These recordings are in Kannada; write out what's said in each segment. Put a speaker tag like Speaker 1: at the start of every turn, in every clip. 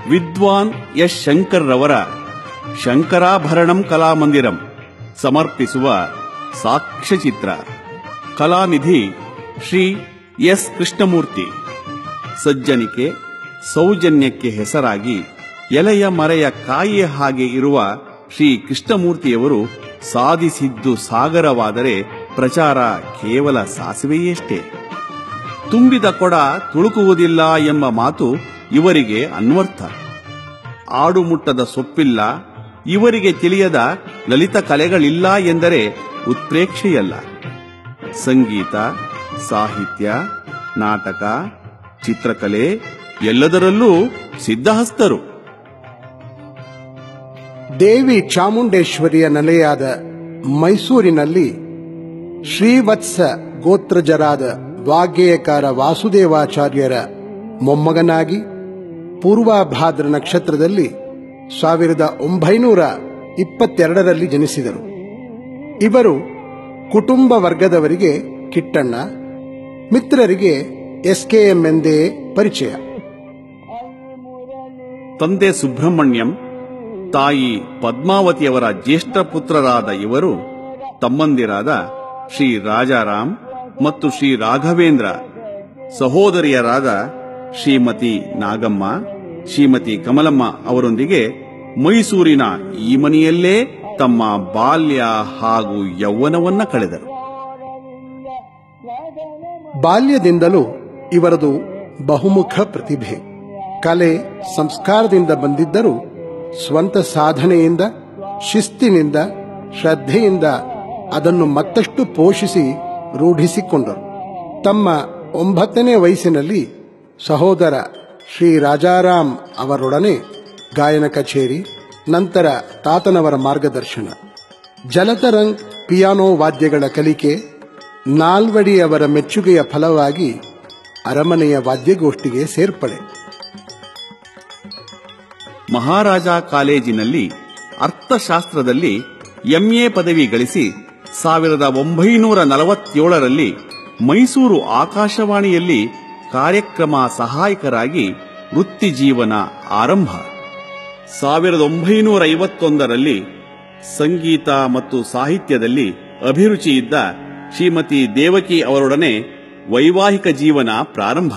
Speaker 1: ವಿದ್ವಾನ್ ಎಸ್ ಶಂಕರ್ ರವರ ಶಂಕರಾಭರಣಂ ಕಲಾಮಂದಿರಂ ಸಮರ್ಪಿಸುವ ಸಾಕ್ಷ್ಯಚಿತ್ರ ಕಲಾನಿಧಿ ಶ್ರೀ ಎಸ್ ಕೃಷ್ಣಮೂರ್ತಿ ಸಜ್ಜನಿಕೆ ಸೌಜನ್ಯಕ್ಕೆ ಹೆಸರಾಗಿ ಎಲೆಯ ಮರೆಯ ಕಾಯಿಯ ಹಾಗೆ ಇರುವ ಶ್ರೀ ಕೃಷ್ಣಮೂರ್ತಿಯವರು ಸಾಧಿಸಿದ್ದು ಸಾಗರವಾದರೆ ಪ್ರಚಾರ ಕೇವಲ ಸಾಸಿವೆಯಷ್ಟೇ ತುಂಬಿದ ಕೊಡ ತುಳುಕುವುದಿಲ್ಲ ಎಂಬ ಮಾತು ಇವರಿಗೆ ಅನ್ವರ್ಥ ಆಡುಮುಟ್ಟದ ಸೊಪ್ಪಿಲ್ಲ ಇವರಿಗೆ ತಿಳಿಯದ ಲಲಿತ ಕಲೆಗಳಿಲ್ಲ ಎಂದರೆ ಉತ್ಪ್ರೇಕ್ಷೆಯಲ್ಲ ಸಂಗೀತ ಸಾಹಿತ್ಯ ನಾಟಕ ಚಿತ್ರಕಲೆ ಎಲ್ಲದರಲ್ಲೂ ಸಿದ್ಧಹಸ್ತರು
Speaker 2: ದೇವಿ ಚಾಮುಂಡೇಶ್ವರಿಯ ನೆಲೆಯಾದ ಮೈಸೂರಿನಲ್ಲಿ ಶ್ರೀವತ್ಸ ಗೋತ್ರಜರಾದ ವಾಗ್ಗೇಯಕಾರ ವಾಸುದೇವಾಚಾರ್ಯರ ಮೊಮ್ಮಗನಾಗಿ ಪೂರ್ವಾಭಾದ್ರ ನಕ್ಷತ್ರದಲ್ಲಿ ಸಾವಿರದ ಒಂಬೈನೂರ ಇಪ್ಪತ್ತೆರಡರಲ್ಲಿ ಜನಿಸಿದರು ಇವರು ಕುಟುಂಬ ವರ್ಗದವರಿಗೆ ಕಿಟ್ಟಣ್ಣ ಮಿತ್ರರಿಗೆ ಎಸ್ಕೆಎಂ ಎಂದೇ ಪರಿಚಯ
Speaker 1: ತಂದೆ ಸುಬ್ರಹ್ಮಣ್ಯಂ ತಾಯಿ ಪದ್ಮಾವತಿಯವರ ಜ್ಯೇಷ್ಠ ಪುತ್ರರಾದ ಇವರು ತಮ್ಮಂದಿರಾದ ಶ್ರೀ ರಾಜಾರಾಮ್ ಮತ್ತು ಶ್ರೀ ರಾಘವೇಂದ್ರ ಸಹೋದರಿಯರಾದ ಶ್ರೀಮತಿ ನಾಗಮ್ಮ ಶ್ರೀಮತಿ ಕಮಲಮ್ಮ ಅವರೊಂದಿಗೆ ಮೈಸೂರಿನ ಈ ಮನೆಯಲ್ಲೇ ತಮ್ಮ ಬಾಲ್ಯ ಹಾಗೂ ಯೌವನವನ್ನ ಕಳೆದರು
Speaker 2: ಬಾಲ್ಯದಿಂದಲೂ ಇವರದು ಬಹುಮುಖ ಪ್ರತಿಭೆ ಕಲೆ ಸಂಸ್ಕಾರದಿಂದ ಬಂದಿದ್ದರೂ ಸ್ವಂತ ಸಾಧನೆಯಿಂದ ಶಿಸ್ತಿನಿಂದ ಶ್ರದ್ಧೆಯಿಂದ ಅದನ್ನು ಮತ್ತಷ್ಟು ಪೋಷಿಸಿ ರೂಢಿಸಿಕೊಂಡರು ತಮ್ಮ ಒಂಬತ್ತನೇ ವಯಸ್ಸಿನಲ್ಲಿ ಸಹೋದರ ಶ್ರೀ ರಾಜಾರಾಮ್ ಅವರೊಡನೆ ಗಾಯನ ಕಚೇರಿ ನಂತರ ತಾತನವರ ಮಾರ್ಗದರ್ಶನ ಜಲತರಂಗ್ ಪಿಯಾನೋ ವಾದ್ಯಗಳ ಕಲಿಕೆ ನಾಲ್ವಡಿ ಅವರ ಮೆಚ್ಚುಗೆಯ ಫಲವಾಗಿ ಅರಮನೆಯ ವಾದ್ಯಗೋಷ್ಠಿಗೆ ಸೇರ್ಪಡೆ
Speaker 1: ಮಹಾರಾಜ ಕಾಲೇಜಿನಲ್ಲಿ ಅರ್ಥಶಾಸ್ತ್ರದಲ್ಲಿ ಎಂಎ ಪದವಿ ಗಳಿಸಿ ಸಾವಿರದ ಒಂಬೈನೂರ ನಲವತ್ತೇಳರಲ್ಲಿ ಮೈಸೂರು ಆಕಾಶವಾಣಿಯಲ್ಲಿ ಕಾರ್ಯಕ್ರಮ ಸಹಾಯಕರಾಗಿ ವೃತ್ತಿ ಜೀವನ ಆರಂಭ ಸಾವಿರದ ಒಂಬೈನೂರ ಐವತ್ತೊಂದರಲ್ಲಿ ಸಂಗೀತ ಮತ್ತು ಸಾಹಿತ್ಯದಲ್ಲಿ ಅಭಿರುಚಿ ಇದ್ದ ಶ್ರೀಮತಿ ದೇವಕಿ ಅವರೊಡನೆ ವೈವಾಹಿಕ ಜೀವನ ಪ್ರಾರಂಭ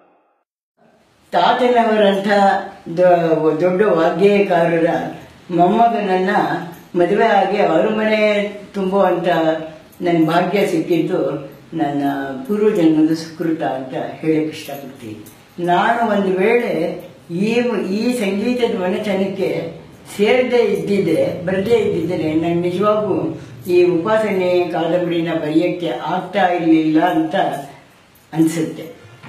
Speaker 3: ತಾತನವರಂಥ ದೊ- ದೊಡ್ಡ ವಾಗ್ಗೇಯಕಾರರ ಮೊಮ್ಮಗನನ್ನ ಮದುವೆ ಆಗಿ ಅವ್ರ ಮನೆ ತುಂಬುವಂತ ನನ್ನ ಭಾಗ್ಯ ಸಿಕ್ಕಿದ್ದು ನನ್ನ ಪೂರ್ವಜನ್ಮದ ಸುಕೃತ ಅಂತ ಹೇಳಕ್ ಇಷ್ಟಪಡ್ತೀನಿ ನಾನು ಒಂದು ವೇಳೆ ಈ ಈ ಸಂಗೀತದ ಮನೆತನಕ್ಕೆ ಸೇರದೆ ಇದ್ದಿದ್ರೆ ಬರದೇ ಇದ್ದಿದ್ರೆ ನಂಗೆ ನಿಜವಾಗೂ ಈ ಉಪಾಸನೆ ಕಾದಂಬರಿನ ಬರೆಯಕ್ಕೆ ಆಗ್ತಾ ಇರಲಿಲ್ಲ ಅಂತ ಅನ್ಸುತ್ತೆ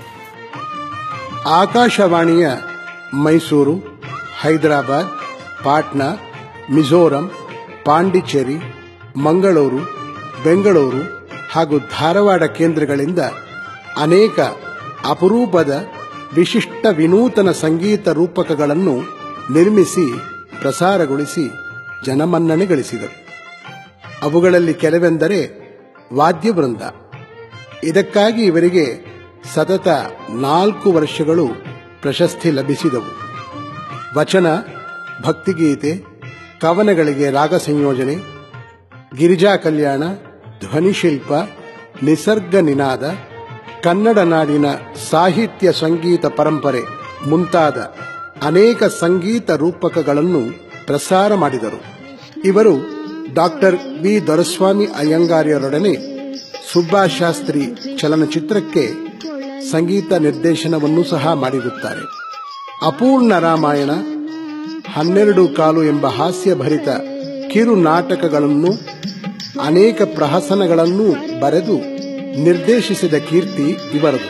Speaker 2: ಆಕಾಶವಾಣಿಯ ಮೈಸೂರು ಹೈದರಾಬಾದ್ ಪಾಟ್ನಾ ಮಿಜೋರಂ ಪಾಂಡಿಚೇರಿ ಮಂಗಳೂರು ಬೆಂಗಳೂರು ಹಾಗೂ ಧಾರವಾಡ ಕೇಂದ್ರಗಳಿಂದ ಅನೇಕ ಅಪರೂಪದ ವಿಶಿಷ್ಟ ವಿನೂತನ ಸಂಗೀತ ರೂಪಕಗಳನ್ನು ನಿರ್ಮಿಸಿ ಪ್ರಸಾರಗೊಳಿಸಿ ಜನಮನ್ನಣೆ ಗಳಿಸಿದರು ಅವುಗಳಲ್ಲಿ ಕೆಲವೆಂದರೆ ವಾದ್ಯವೃಂದ ಇದಕ್ಕಾಗಿ ಇವರಿಗೆ ಸತತ ನಾಲ್ಕು ವರ್ಷಗಳು ಪ್ರಶಸ್ತಿ ಲಭಿಸಿದವು ವಚನ ಭಕ್ತಿಗೀತೆ ಕವನಗಳಿಗೆ ರಾಗ ಸಂಯೋಜನೆ ಗಿರಿಜಾ ಕಲ್ಯಾಣ ಧ್ವನಿಶಿಲ್ಪ ನಿಸರ್ಗ ನಿನಾದ ಕನ್ನಡ ನಾಡಿನ ಸಾಹಿತ್ಯ ಸಂಗೀತ ಪರಂಪರೆ ಮುಂತಾದ ಅನೇಕ ಸಂಗೀತ ರೂಪಕಗಳನ್ನು ಪ್ರಸಾರ ಮಾಡಿದರು ಇವರು ಡಾಕ್ಟರ್ ವಿ ದೊರಸ್ವಾಮಿ ಅಯ್ಯಂಗಾರ್ಯರೊಡನೆ ಸುಭಾಷ್ ಶಾಸ್ತ್ರಿ ಚಲನಚಿತ್ರಕ್ಕೆ ಸಂಗೀತ ನಿರ್ದೇಶನವನ್ನು ಸಹ ಮಾಡಿರುತ್ತಾರೆ ಅಪೂರ್ಣ ರಾಮಾಯಣ ಹನ್ನೆರಡು ಕಾಲು ಎಂಬ ಹಾಸ್ಯಭರಿತ ಕಿರು ನಾಟಕಗಳನ್ನು ಅನೇಕ ಪ್ರಹಸನಗಳನ್ನು ಬರೆದು ನಿರ್ದೇಶಿಸಿದ ಕೀರ್ತಿ ಇವರದು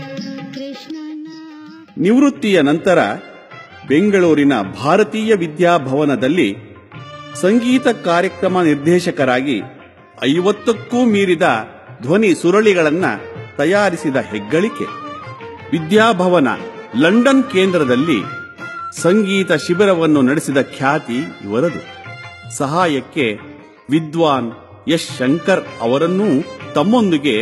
Speaker 1: ನಿವೃತ್ತಿಯ ನಂತರ ಬೆಂಗಳೂರಿನ ಭಾರತೀಯ ವಿದ್ಯಾಭವನದಲ್ಲಿ ಸಂಗೀತ ಕಾರ್ಯಕ್ರಮ ನಿರ್ದೇಶಕರಾಗಿ ಐವತ್ತಕ್ಕೂ ಮೀರಿದ ಧ್ವನಿ ಸುರಳಿಗಳನ್ನ ತಯಾರಿಸಿದ ಹೆಗ್ಗಳಿಕೆ ವಿದ್ಯಾಭವನ ಲಂಡನ್ ಕೇಂದ್ರದಲ್ಲಿ ಸಂಗೀತ ಶಿಬಿರವನ್ನು ನಡೆಸಿದ ಖ್ಯಾತಿ ಇವರದು ಸಹಾಯಕ್ಕೆ ವಿದ್ವಾನ್ ಎಸ್ ಶಂಕರ್ ಅವರನ್ನೂ ತಮ್ಮೊಂದಿಗೆ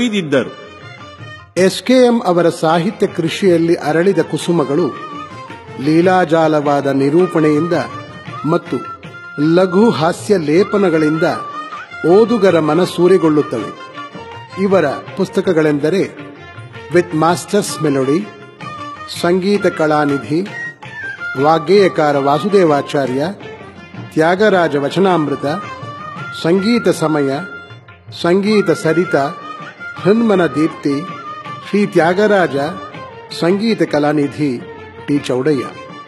Speaker 1: ಕರೆದೊಯ್ದಿದ್ದರು
Speaker 2: ಎಸ್ಕೆಎಂ ಅವರ ಸಾಹಿತ್ಯ ಕೃಷಿಯಲ್ಲಿ ಅರಳಿದ ಕುಸುಮಗಳು ಲೀಲಾಜಾಲವಾದ ನಿರೂಪಣೆಯಿಂದ ಮತ್ತು ಲಘು ಹಾಸ್ಯ ಲೇಪನಗಳಿಂದ ಓದುಗರ ಮನಸೂರೆಗೊಳ್ಳುತ್ತವೆ ಇವರ ಪುಸ್ತಕಗಳೆಂದರೆ ವಿತ್ ಮಾಸ್ಟರ್ಸ್ ಮೆಲೋಡಿ ಸಂಗೀತ ಕಲಾನಿಧಿ ವಾಗ್ಗೇಯಕಾರ ವಾಸುದೇವಾಚಾರ್ಯ ತ್ಯಾಗರಾಜ ವಚನಾಮೃತ ಸಂಗೀತ ಸಮಯ ಸಂಗೀತ ಸರಿತ ಹನ್ಮನ ದೀಪ್ತಿ ಶ್ರೀ ತ್ಯಾಗರಾಜ ಸಂಗೀತ ಕಲಾನಿಧಿ ಟಿ ಚೌಡಯ್ಯ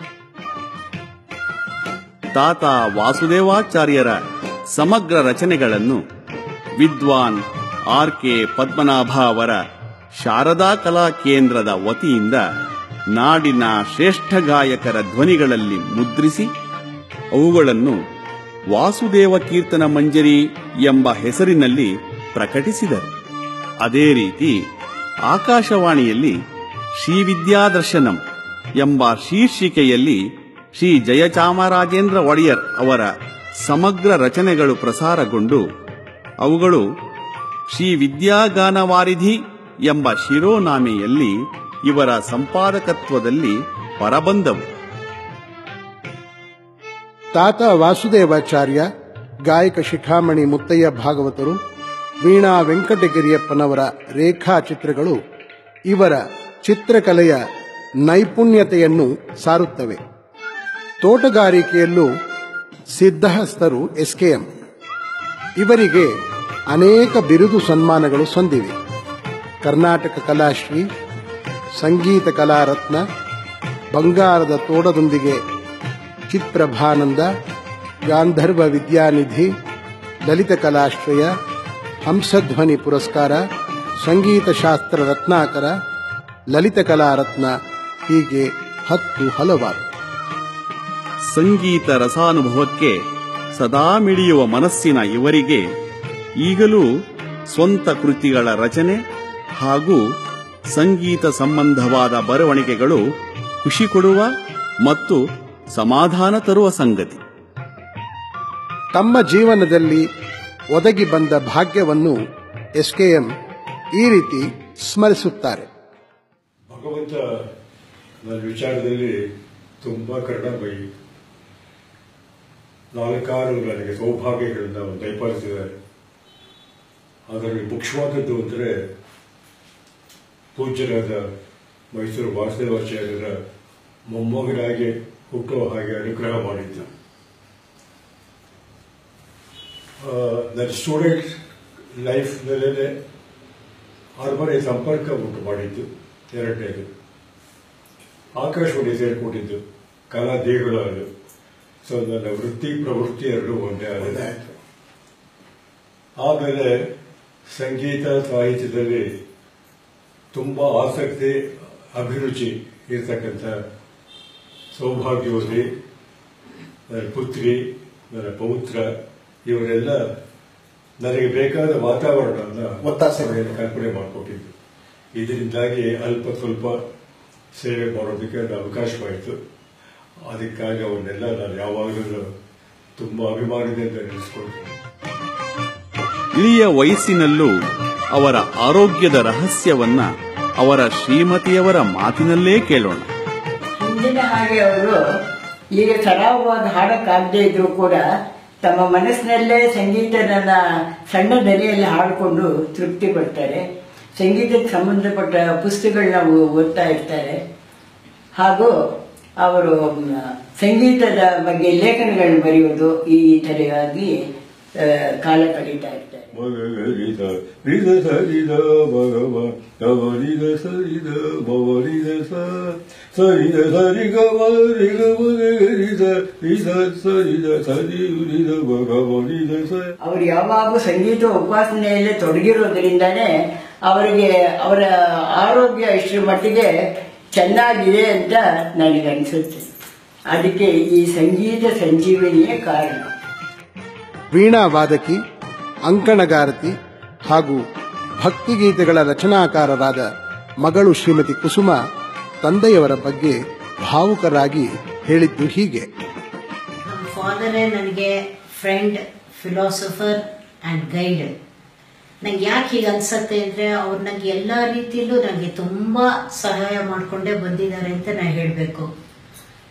Speaker 1: ತಾತ ವಾಸುದೇವಾಚಾರ್ಯರ ಸಮಗ್ರ ರಚನೆಗಳನ್ನು ವಿದ್ವಾನ್ ಆರ್ ಕೆ ಪದ್ಮನಾಭ ಅವರ ಶಾರದಾ ಕಲಾ ಕೇಂದ್ರದ ವತಿಯಿಂದ ನಾಡಿನ ಶ್ರೇಷ್ಠ ಗಾಯಕರ ಧ್ವನಿಗಳಲ್ಲಿ ಮುದ್ರಿಸಿ ಅವುಗಳನ್ನು ವಾಸುದೇವ ಕೀರ್ತನ ಮಂಜರಿ ಎಂಬ ಹೆಸರಿನಲ್ಲಿ ಪ್ರಕಟಿಸಿದರು ಅದೇ ರೀತಿ ಆಕಾಶವಾಣಿಯಲ್ಲಿ ಶ್ರೀ ವಿದ್ಯಾದರ್ಶನಂ ಎಂಬ ಶೀರ್ಷಿಕೆಯಲ್ಲಿ ಶ್ರೀ ಜಯಚಾಮರಾಜೇಂದ್ರ ಒಡೆಯರ್ ಅವರ ಸಮಗ್ರ ರಚನೆಗಳು ಪ್ರಸಾರಗೊಂಡು ಅವುಗಳು ಶ್ರೀ ವಿದ್ಯಾಗಾನವಾರಿಧಿ ಎಂಬ ಶಿರೋನಾಮೆಯಲ್ಲಿ ಇವರ ಸಂಪಾದಕತ್ವದಲ್ಲಿ ಹೊರಬಂದವು
Speaker 2: ತಾತ ವಾಸುದೇವಾಚಾರ್ಯ ಗಾಯಕ ಶಿಖಾಮಣಿ ಮುತ್ತಯ್ಯ ಭಾಗವತರು ವೀಣಾ ವೆಂಕಟಗಿರಿಯಪ್ಪನವರ ರೇಖಾಚಿತ್ರಗಳು ಇವರ ಚಿತ್ರಕಲೆಯ ನೈಪುಣ್ಯತೆಯನ್ನು ಸಾರುತ್ತವೆ ತೋಟಗಾರಿಕೆಯಲ್ಲೂ ಸಿದ್ಧಹಸ್ತರು ಎಸ್ಕೆಎಂ ಇವರಿಗೆ ಅನೇಕ ಬಿರುದು ಸನ್ಮಾನಗಳು ಸಂದಿವೆ ಕರ್ನಾಟಕ ಕಲಾಶ್ರೀ ಸಂಗೀತ ಕಲಾರತ್ನ ಬಂಗಾರದ ತೋಡದೊಂದಿಗೆ ಚಿತ್ಪ್ರಭಾನಂದ ಗಾಂಧರ್ವ ವಿದ್ಯಾನಿಧಿ ಲಲಿತ ಕಲಾಶ್ರಯ ಹಂಸಧ್ವನಿ ಪುರಸ್ಕಾರ ಸಂಗೀತ ಶಾಸ್ತ್ರ ರತ್ನಾಕರ ಲಲಿತ ಕಲಾರತ್ನ ಹೀಗೆ ಹತ್ತು ಹಲವಾರು
Speaker 1: ಸಂಗೀತ ರಸಾನುಭವಕ್ಕೆ ಸದಾ ಮಿಡಿಯುವ ಮನಸ್ಸಿನ ಇವರಿಗೆ ಈಗಲೂ ಸ್ವಂತ ಕೃತಿಗಳ ರಚನೆ ಹಾಗೂ ಸಂಗೀತ ಸಂಬಂಧವಾದ ಬರವಣಿಗೆಗಳು ಖುಷಿ ಕೊಡುವ ಮತ್ತು ಸಮಾಧಾನ ತರುವ ಸಂಗತಿ
Speaker 2: ತಮ್ಮ ಜೀವನದಲ್ಲಿ ಒದಗಿ ಬಂದ ಭಾಗ್ಯವನ್ನು ಎಸ್ಕೆಎಂ ಈ ರೀತಿ ಸ್ಮರಿಸುತ್ತಾರೆ
Speaker 4: ಭಗವಂತ ನನ್ನ ವಿಚಾರದಲ್ಲಿ ತುಂಬ ಕರುಣಾಮಯಿ ನಾಲ್ಕಾರು ನನಗೆ ಸೌಭಾಗ್ಯಗಳನ್ನ ದಯಪಾಲಿಸಿದ್ದಾರೆ ಅದರಲ್ಲಿ ಮುಖ್ಯವಾದದ್ದು ಅಂದರೆ ಪೂಜ್ಯರಾದ ಮೈಸೂರು ವಾಸುದೇವಾಚಾರ್ಯರ ಮೊಮ್ಮಗನಾಗಿ ಹುಟ್ಟುವ ಹಾಗೆ ಅನುಗ್ರಹ ಮಾಡಿದ್ದು ಆ, ನನ್ನ ಸ್ಟೂಡೆಂಟ್ ಲೈಫ್ನಲ್ಲೇ ಅರಮನೆ ಸಂಪರ್ಕ ಉಂಟು ಮಾಡಿದ್ದು ಎರಡನೇದು ಆಕಾಶವಾಣಿ ಸೇರಿಕೊಂಡಿದ್ದು ಕಲಾ ದೇಗುಲ ಸೊ ನನ್ನ ವೃತ್ತಿ ಪ್ರವೃತ್ತಿ ಎರಡು ಒಂದೇ ಆಗಿದೆ ಆಮೇಲೆ ಸಂಗೀತ ಸಾಹಿತ್ಯದಲ್ಲಿ ತುಂಬ ಆಸಕ್ತಿ ಅಭಿರುಚಿ ಇರತಕ್ಕಂಥ ಸೌಭಾಗ್ಯವತಿ ನನ್ನ ಪುತ್ರಿ ನನ್ನ ಪೌತ್ರ ಇವರೆಲ್ಲ ನನಗೆ ಬೇಕಾದ ವಾತಾವರಣವನ್ನು
Speaker 2: ಒತ್ತಾಸೆಗಳನ್ನು
Speaker 4: ಕಲ್ಪನೆ ಮಾಡಿಕೊಟ್ಟಿದ್ದು ಇದರಿಂದಾಗಿ ಅಲ್ಪ ಸ್ವಲ್ಪ ಸೇವೆ ಮಾಡೋದಕ್ಕೆ ಒಂದು ಅವಕಾಶವಾಯಿತು ಅದಕ್ಕಾಗಿ ಅವನ್ನೆಲ್ಲ ನಾನು ಯಾವಾಗಲೂ ತುಂಬ ಅಭಿಮಾನದಿಂದ ನೆನೆಸ್ಕೊಳ್ತೀನಿ
Speaker 1: ಇಳಿಯ ವಯಸ್ಸಿನಲ್ಲೂ ಅವರ ಆರೋಗ್ಯದ ರಹಸ್ಯವನ್ನ ಅವರ ಶ್ರೀಮತಿಯವರ ಮಾತಿನಲ್ಲೇ ಕೇಳೋಣ
Speaker 3: ಹಿಂದಿನ ಹಾಗೆ ಅವರು ಈಗ ಸರಾಗವಾದ ಹಾಡಕ್ಕಾಗದೇ ಇದ್ರು ಕೂಡ ತಮ್ಮ ಮನಸ್ಸಿನಲ್ಲೇ ಸಂಗೀತನ ಸಣ್ಣ ದನಿಯಲ್ಲಿ ಹಾಡಿಕೊಂಡು ತೃಪ್ತಿ ಪಡ್ತಾರೆ ಸಂಗೀತಕ್ಕೆ ಸಂಬಂಧಪಟ್ಟ ಪುಸ್ತಕಗಳನ್ನ ಓ- ಓದ್ತಾ ಇರ್ತಾರೆ ಹಾಗೂ ಅವರು ಮ್, ಸಂಗೀತದ ಬಗ್ಗೆ ಲೇಖನಗಳನ್ನು ಬರೆಯುವುದು ಈ ತರವಾಗಿ ಆ, ಕಾಲ ಕಳೀತಾ ಇರ್ತಾರೆ
Speaker 4: ಮಗರಿದ ರಿದ ಸರಿದ ಭಗವ ಗವರಿದ ಸರಿದ ಬವರಿದ ಸ ಸರಿದ ಸರಿ ಗವರಿಗ ಮಗರಿದ ರಿದ ಸರಿದ ಸರಿ ಉರಿದ ಭಗವರಿದ ಸ
Speaker 3: ಅವರು ಯಾವಾಗೂ ಸಂಗೀತ ಉಪಾಸನೆಯಲ್ಲೇ ತೊಡಗಿರೋದ್ರಿಂದಾನೇ ಅವರಿಗೆ ಅವರ ಆರೋಗ್ಯ ಇಷ್ಟರ ಮಟ್ಟಿಗೆ ಚೆನ್ನಾಗಿದೆ ಅಂತ ನನಗನ್ಸುತ್ತೆ ಅದಕ್ಕೆ ಈ ಸಂಗೀತ ಸಂಜೀವನಿಯೇ ಕಾರಣ
Speaker 2: ವೀಣಾ ವಾದಕಿ ಅಂಕಣಗಾರತಿ ಹಾಗೂ ಭಕ್ತಿಗೀತೆಗಳ ರಚನಾಕಾರರಾದ ಮಗಳು ಶ್ರೀಮತಿ ಕುಸುಮ ತಂದೆಯವರ ಬಗ್ಗೆ ಭಾವುಕರಾಗಿ ಹೇಳಿದ್ದು ಹೀಗೆ
Speaker 5: ನಮ್ಮ ಫಾದರೇ ನನಗೆ ಫ್ರೆಂಡ್ ಫಿಲಾಸಫರ್ ಆ್ಯಂಡ್ ಗೈಡ್ ನಂಗೆ ಯಾಕೆ ಹೀಗೆ ಅನ್ಸತ್ತೆ ಅಂದರೆ ಅವ್ರು ನನಗೆ ಎಲ್ಲ ರೀತಿಯಲ್ಲೂ ನನಗೆ ತುಂಬ ಸಹಾಯ ಮಾಡಿಕೊಂಡೇ ಬಂದಿದ್ದಾರೆ ಅಂತ ನಾನು ಹೇಳಬೇಕು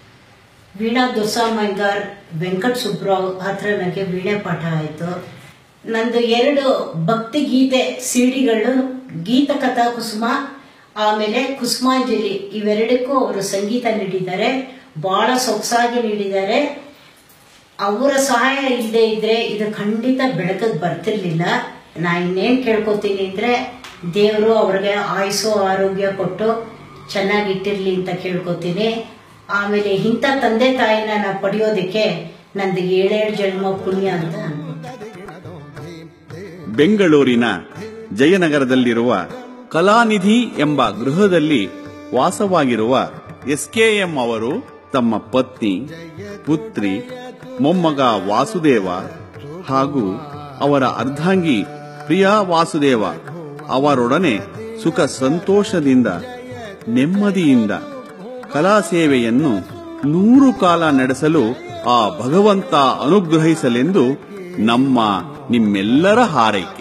Speaker 5: ವೀಣಾ ದೊಸಾಮಯ್ಯಗಾರ್ ವೆಂಕಟ್ ಸುಬ್ರಾವ್ ಹತ್ರ ನನಗೆ ವೀಣೆ ಪಾಠ ಆಯಿತು ನಂದು ಎರಡು ಭಕ್ತಿ ಗೀತೆ ಸಿಡಿಗಳು ಗೀತ ಕಥಾ ಕುಸುಮ ಆಮೇಲೆ ಕುಸುಮಾಂಜಲಿ ಇವೆರಡಕ್ಕೂ ಅವರು ಸಂಗೀತ ನೀಡಿದ್ದಾರೆ ಬಹಳ ಸೊಗಸಾಗಿ ನೀಡಿದ್ದಾರೆ ಅವರ ಸಹಾಯ ಇಲ್ಲದೆ ಇದ್ರೆ ಇದು ಖಂಡಿತ ಬೆಳಕಿಗೆ ಬರ್ತಿರ್ಲಿಲ್ಲ ನಾ ಇನ್ನೇನ್ ಕೇಳ್ಕೊತೀನಿ ಅಂದ್ರೆ ದೇವರು ಅವ್ರಿಗೆ ಆಯುಸು ಆರೋಗ್ಯ ಕೊಟ್ಟು ಚೆನ್ನಾಗಿಟ್ಟಿರ್ಲಿ ಅಂತ ಕೇಳ್ಕೊತೀನಿ ಆಮೇಲೆ ಇಂಥ ತಂದೆ ತಾಯಿನ ನಾ ಪಡೆಯೋದಕ್ಕೆ ನಂದು ಏಳೇಳು ಜನ್ಮ ಪುಣ್ಯ ಅಂತ ಅನ್ಕೊತೀನಿ
Speaker 1: ಬೆಂಗಳೂರಿನ ಜಯನಗರದಲ್ಲಿರುವ ಕಲಾನಿಧಿ ಎಂಬ ಗೃಹದಲ್ಲಿ ವಾಸವಾಗಿರುವ ಎಸ್ಕೆಎಂ ಅವರು ತಮ್ಮ ಪತ್ನಿ ಪುತ್ರಿ ಮೊಮ್ಮಗ ವಾಸುದೇವ ಹಾಗೂ ಅವರ ಅರ್ಧಾಂಗಿ ಪ್ರಿಯಾ ವಾಸುದೇವ ಅವರೊಡನೆ ಸುಖ ಸಂತೋಷದಿಂದ ನೆಮ್ಮದಿಯಿಂದ ಕಲಾ ಸೇವೆಯನ್ನು ನೂರು ಕಾಲ ನಡೆಸಲು ಆ ಭಗವಂತ ಅನುಗ್ರಹಿಸಲೆಂದು ನಮ್ಮ ನಿಮ್ಮೆಲ್ಲರ ಹಾರೈಕೆ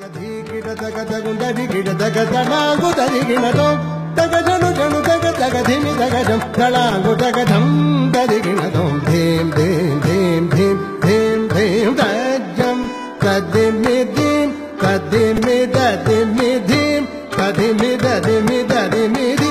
Speaker 2: ತಗಜನು ಜನು ತಗ ತಗ ಧಿಮಿ ತಗಜಂ ತಳಾಂಗು ತಗಧಂ ತದಿಗಿಣದಂ ಧೀಂ ಧೀಂ ಧೀಂ ಧೀಂ ಧೀಂ ಧೀಂ ತಜ್ಜಂ ತದ್ದಿಮಿ ಧೀಂ ತದ್ದಿಮಿ ದದಿಮಿ ಧೀಂ ತದಿಮಿ ದದಿಮಿ ದದಿಮಿ